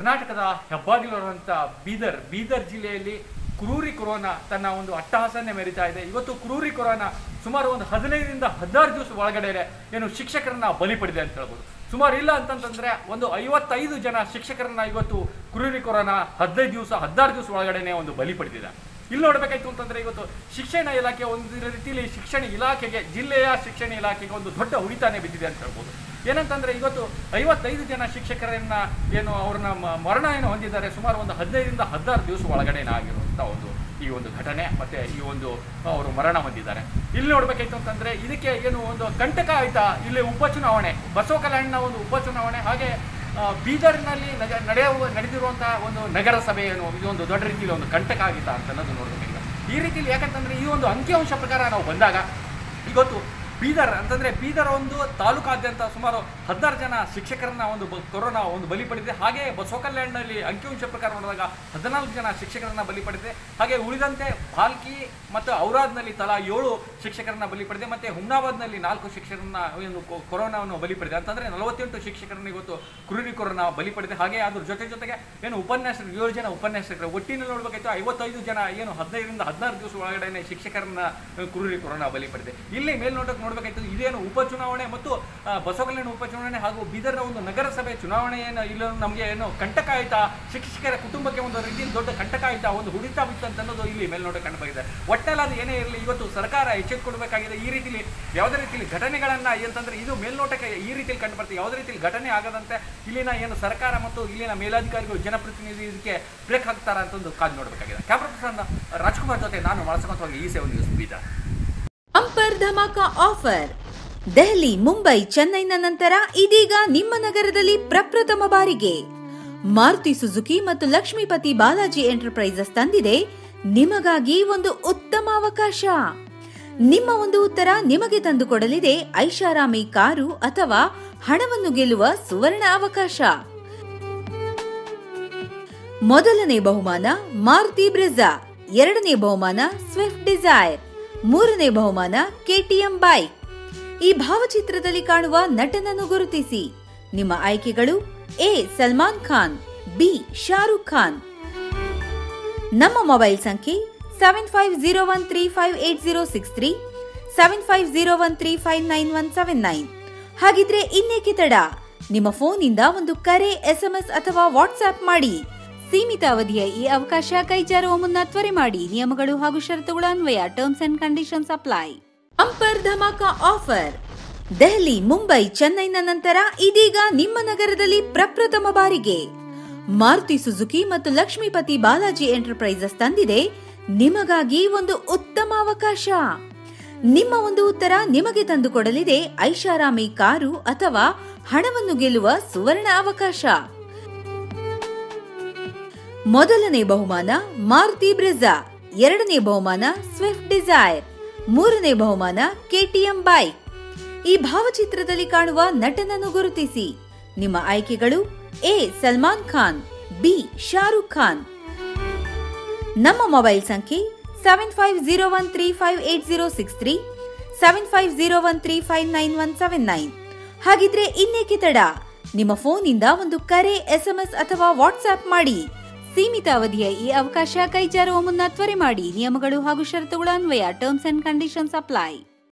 ಕರ್ನಾಟಕದ ಹೆಬ್ಬಾಗಿಲಿರುವಂಥ ಬೀದರ್ ಬೀದರ್ ಜಿಲ್ಲೆಯಲ್ಲಿ ಕ್ರೂರಿ ಕೊರೋನಾ ತನ್ನ ಒಂದು ಅಟ್ಟಹಾಸನ್ನೇ ಮೆರಿತಾ ಇದೆ ಇವತ್ತು ಕ್ರೂರಿ ಕೊರೋನಾ ಸುಮಾರು ಒಂದು ಹದಿನೈದರಿಂದ ಹದಿನಾರು ದಿವಸ ಒಳಗಡೆ ಏನು ಶಿಕ್ಷಕರನ್ನ ಬಲಿ ಪಡೆದಿದೆ ಅಂತ ಹೇಳ್ಬೋದು ಸುಮಾರು ಇಲ್ಲ ಅಂತಂತಂದ್ರೆ ಒಂದು ಐವತ್ತೈದು ಜನ ಶಿಕ್ಷಕರನ್ನ ಇವತ್ತು ಕ್ರೂರಿ ಕೊರೋನಾ ಹದಿನೈದು ದಿವಸ ಹದಿನಾರು ದಿವಸ ಒಳಗಡೆನೆ ಒಂದು ಬಲಿ ಪಡೆದಿದೆ ಇಲ್ಲಿ ನೋಡ್ಬೇಕಾಯ್ತು ಅಂತಂದ್ರೆ ಇವತ್ತು ಶಿಕ್ಷಣ ಇಲಾಖೆ ಒಂದು ರೀತಿಯಲ್ಲಿ ಶಿಕ್ಷಣ ಇಲಾಖೆಗೆ ಜಿಲ್ಲೆಯ ಶಿಕ್ಷಣ ಇಲಾಖೆಗೆ ಒಂದು ದೊಡ್ಡ ಉಳಿತಾನೆ ಬಿದ್ದಿದೆ ಅಂತ ಹೇಳ್ಬೋದು ಏನಂತಂದ್ರೆ ಇವತ್ತು ಐವತ್ತೈದು ಜನ ಶಿಕ್ಷಕರನ್ನ ಏನು ಅವ್ರನ್ನ ಮ- ಮರಣ ಏನು ಹೊಂದಿದ್ದಾರೆ ಸುಮಾರು ಒಂದು ಹದಿನೈದರಿಂದ ಹದಿನಾರು ದಿವಸ ಒಳಗಡೆ ಆಗಿರುವಂಥ ಒಂದು ಈ ಒಂದು ಘಟನೆ ಮತ್ತೆ ಈ ಒಂದು ಅವರು ಮರಣ ಹೊಂದಿದ್ದಾರೆ ಇಲ್ಲಿ ನೋಡ್ಬೇಕಾಯ್ತು ಅಂತಂದ್ರೆ ಇದಕ್ಕೆ ಏನು ಒಂದು ಕಂಟಕ ಆಯ್ತಾ ಇಲ್ಲಿ ಉಪಚುನಾವಣೆ ಬಸವ ಕಲ್ಯಾಣನ ಒಂದು ಉಪಚುನಾವಣೆ ಹಾಗೆ ಆ, ಬೀದರ್ನಲ್ಲಿ ನಗ ನಡೆಯುವ ನಡೆದಿರುವಂತಹ ಒಂದು ನಗರ ಸಭೆ ಏನು ಇದು ಒಂದು ದೊಡ್ಡ ರೀತಿಯಲ್ಲಿ ಒಂದು ಕಂಟಕ ಆಗಿತ್ತಾ ಅಂತ ಅನ್ನೋದು ನೋಡ್ಬೇಕಾಗಿದೆ ಈ ರೀತಿಯಲ್ಲಿ ಯಾಕಂತಂದ್ರೆ ಈ ಒಂದು ಅಂಕಿಅಂಶ ಪ್ರಕಾರ ನಾವು ಬಂದಾಗ ಇವತ್ತು ಬೀದರ್ ಅಂತಂದ್ರೆ ಬೀದರ್ ಒಂದು ತಾಲೂಕಾದ್ಯಂತ ಸುಮಾರು ಹದಿನಾರು ಜನ ಶಿಕ್ಷಕರನ್ನ ಒಂದು ಬ- ಕೊರೋನಾ ಒಂದು ಬಲಿ ಪಡೆದಿದೆ ಹಾಗೆ ಬಸವ ಕಲ್ಯಾಣದಲ್ಲಿ ಅಂಕಿಅಂಶ ಪ್ರಕಾರ ನೋಡಿದಾಗ ಹದಿನಾಲ್ಕು ಜನ ಶಿಕ್ಷಕರನ್ನ ಬಲಿ ಪಡೆದಿದೆ ಹಾಗೆ ಉಳಿದಂತೆ ಭಾಲ್ಕಿ ಮತ್ತು ಔರಾದ್ನಲ್ಲಿ ತಲಾ ಏಳು ಶಿಕ್ಷಕರನ್ನ ಬಲಿ ಪಡೆದಿದೆ ಮತ್ತೆ ಹುಮ್ನಾಬಾದ್ನಲ್ಲಿ ನಾಲ್ಕು ಶಿಕ್ಷಕರನ್ನ ಏನು ಕೊ- ಕೊರೋನಾವನ್ನು ಬಲಿ ಪಡೆದಿದೆ ಅಂತಂದ್ರೆ ನಲವತ್ತೆಂಟು ಶಿಕ್ಷಕರನ್ನ ಇವತ್ತು ಕುರುರಿ ಕೊರೋನಾ ಬಲಿ ಪಡೆದಿದೆ ಹಾಗೆ ಅದ್ರ ಜೊತೆ ಜೊತೆಗೆ ಏನು ಉಪನ್ಯಾಸಕರು ಏಳು ಜನ ಉಪನ್ಯಾಸಕರು ಒಟ್ಟಿನಲ್ಲಿ ನೋಡ್ಬೇಕಾಯ್ತು ಐವತ್ತೈದು ಜನ ಏನು ಹದಿನೈದರಿಂದ ಹದಿನಾರು ದಿವಸ ಒಳಗಡೆ ಶಿಕ್ಷಕರನ್ನ ಅಹ್, ಕುರುರಿ ಕೊರೋನಾ ಬಲಿ ಪಡೆದಿದೆ ಇಲ್ಲಿ ಮೇಲ್ನೋಟಕ್ಕೆ ನೋಡ್ಬೇಕಾಯ್ತು ಇದೇನು ಉಪಚುನಾವಣೆ ಮತ್ತು ಆ, ಬಸವ ಕಲ್ಯಾಣ ಉಪಚುನಾವಣೆ ಹಾಗೂ ಬೀದರ್ನ ಒಂದು ನಗರಸಭೆ ಚುನಾವಣೆ ಏನು ಇಲ್ಲ ನಮಗೆ ಏನು ಕಂಟಕ ಆಯ್ತಾ ಶಿಕ್ಷಕರ ಕುಟುಂಬಕ್ಕೆ ಒಂದು ರೀತಿಯಲ್ಲಿ ದೊಡ್ಡ ಕಂಟಕ ಆಯ್ತಾ ಒಂದು ಹುಡಿತಾ ಬಿತ್ತು ಅಂತ ಅನ್ನೋದು ಇಲ್ಲಿ ಮೇಲ್ನೋಟ ಕಂಡು ಬಂದಿದೆ ಒಟ್ಟಲ್ಲಿ ಅದು ಏನೇ ಇರಲಿ ಇವತ್ತು ಸರ್ಕಾರ ಎಚ್ಚೆತ್ತುಕೊಡ್ಬೇಕಾಗಿದೆ ಈ ರೀತಿಲಿ ಯಾವುದೇ ರೀತಿಯಲ್ಲಿ ಘಟನೆಗಳನ್ನ ಅಂತಂದ್ರೆ ಇದು ಮೇಲ್ನೋಟಕ್ಕೆ ಈ ರೀತಿಯಲ್ಲಿ ಕಂಡು ಬರ್ತದೆ ಯಾವುದೇ ರೀತಿಯಲ್ಲಿ ಘಟನೆ ಆಗದಂತೆ ಇಲ್ಲಿನ ಏನು ಸರ್ಕಾರ ಮತ್ತು ಇಲ್ಲಿನ ಮೇಲಾಧಿಕಾರಿಗಳು ಜನಪ್ರತಿನಿಧಿ ಇದಕ್ಕೆ ಬ್ರೇಕ್ ಹಾಕ್ತಾರ ಅಂತ ಒಂದು ಕಾದು ನೋಡಬೇಕಾಗಿದೆ ಕ್ಯಾಮ್ರಾ ಪರ್ಸನ್ ರಾಜ್ಕುಮಾರ್ ಜೊತೆ ನಾನು ಬಳಸ್ಕೊಂತ ಈ ಸೇವೆ ನ್ಯೂಸ್ ಬೀದರ್ ಅಂಪರ್ ಧಮಾಕ ಆಫರ್ ದೆಹಲಿ ಮುಂಬೈ ಚೆನ್ನೈನ ನಂತರ ಇದೀಗ ನಿಮ್ಮ ನಗರದಲ್ಲಿ ಪ್ರಪ್ರಥಮ ಬಾರಿಗೆ ಮಾರುತಿ ಸುಜುಕಿ ಮತ್ತು ಲಕ್ಷ್ಮೀಪತಿ ಬಾಲಾಜಿ ಎಂಟರ್ಪ್ರೈಸಸ್ ತಂದಿದೆ ನಿಮಗಾಗಿ ಒಂದು ಉತ್ತಮ ಅವಕಾಶ ನಿಮ್ಮ ಒಂದು ಉತ್ತರ ನಿಮಗೆ ತಂದುಕೊಡಲಿದೆ ಐಷಾರಾಮಿ ಕಾರು ಅಥವಾ ಹಣವನ್ನು ಗೆಲ್ಲುವ ಸುವರ್ಣ ಅವಕಾಶ ಮೊದಲನೇ ಬಹುಮಾನ ಮಾರುತಿ ಬ್ರೆಜಾ ಎರಡನೇ ಬಹುಮಾನ ಸ್ವಿಫ್ಟ್ ಡಿಸೈರ್ ಮೂರನೇ ಬಹುಮಾನ ಕೆಟಿಎಂ ಬೈಕ್ ಈ ಭಾವಚಿತ್ರದಲ್ಲಿ ಕಾಣುವ ನಟನನ್ನು ಗುರುತಿಸಿ ನಿಮ್ಮ ಆಯ್ಕೆಗಳು ಎ ಸಲ್ಮಾನ್ ಖಾನ್ ಬಿ ಶಾರುಖ್ ಖಾನ್ ನಮ್ಮ ಮೊಬೈಲ್ ಸಂಖ್ಯೆ seven five zero one three five eight zero six three seven five zero one three five nine one seven nine ಹಾಗಿದ್ರೆ ಇನ್ನೇಕೆ ತಡ ನಿಮ್ಮ ಫೋನಿಂದ ಒಂದು ಕರೆ ಎಸ್ಎಂಎಸ್ ಅಥವಾ ವಾಟ್ಸ್ಆಪ್ ಮಾಡಿ ಸೀಮಿತ ಅವಧಿಯ ಈ ಅವಕಾಶ ಕೈಜಾರುವ ಮುನ್ನ ತ್ವರೆ ಮಾಡಿ ನಿಯಮಗಳು ಹಾಗೂ ಷರತ್ತುಗಳ ಅನ್ವಯ terms and conditions apply bumper ಧಮಾಕ ಆಫರ್ ದೆಹಲಿ ಮುಂಬೈ ಚೆನ್ನೈನ ನಂತರ ಇದೀಗ ನಿಮ್ಮ ನಗರದಲ್ಲಿ ಪ್ರಪ್ರಥಮ ಬಾರಿಗೆ ಮಾರುತಿ ಸುಜುಕಿ ಮತ್ತು ಲಕ್ಷ್ಮೀಪತಿ ಬಾಲಾಜಿ ಎಂಟರ್ಪ್ರೈಸಸ್ ತಂದಿದೆ ನಿಮಗಾಗಿ ಒಂದು ಉತ್ತಮ ಅವಕಾಶ ನಿಮ್ಮ ಒಂದು ಉತ್ತರ ನಿಮಗೆ ತಂದುಕೊಡಲಿದೆ ಐಷಾರಾಮಿ ಕಾರು ಅಥವಾ ಹಣವನ್ನು ಗೆಲ್ಲುವ ಸುವರ್ಣ ಅವಕಾಶ ಮೊದಲನೇ ಬಹುಮಾನ ಮಾರುತಿ ಬ್ರೆಜಾ ಎರಡನೇ ಬಹುಮಾನ ಸ್ವಿಫ್ಟ್ ಡಿಸೈರ್ ಮೂರನೇ ಬಹುಮಾನ ಕೆಟಿಎಂ ಬೈಕ್ ಈ ಭಾವಚಿತ್ರದಲ್ಲಿ ಕಾಣುವ ನಟನನ್ನು ಗುರುತಿಸಿ ನಿಮ್ಮ ಆಯ್ಕೆಗಳು ಎ ಸಲ್ಮಾನ್ ಖಾನ್ ಬಿ ಶಾರುಖ್ ಖಾನ್ ನಮ್ಮ ಮೊಬೈಲ್ ಸಂಖ್ಯೆ seven five zero one three five eight zero six three seven five zero one three five nine one seven nine ಹಾಗಿದ್ರೆ ಇನ್ನೇಕೆ ತಡ ನಿಮ್ಮ ಫೋನಿಂದ ಒಂದು ಕರೆ ಎಸ್ಎಂಎಸ್ ಅಥವಾ ವಾಟ್ಸ್ಆಪ್ ಮಾಡಿ ಸೀಮಿತ ಅವಧಿಯ ಈ ಅವಕಾಶ ಕೈಜಾರುವ ಮುನ್ನ ತ್ವರೆ ಮಾಡಿ ನಿಯಮಗಳು ಹಾಗೂ ಷರತ್ತುಗಳ ಅನ್ವಯ ಟರ್ಮ್ಸ್ ಅಂಡ್ ಕಂಡೀಷನ್ಸ್ ಅಪ್ಲೈ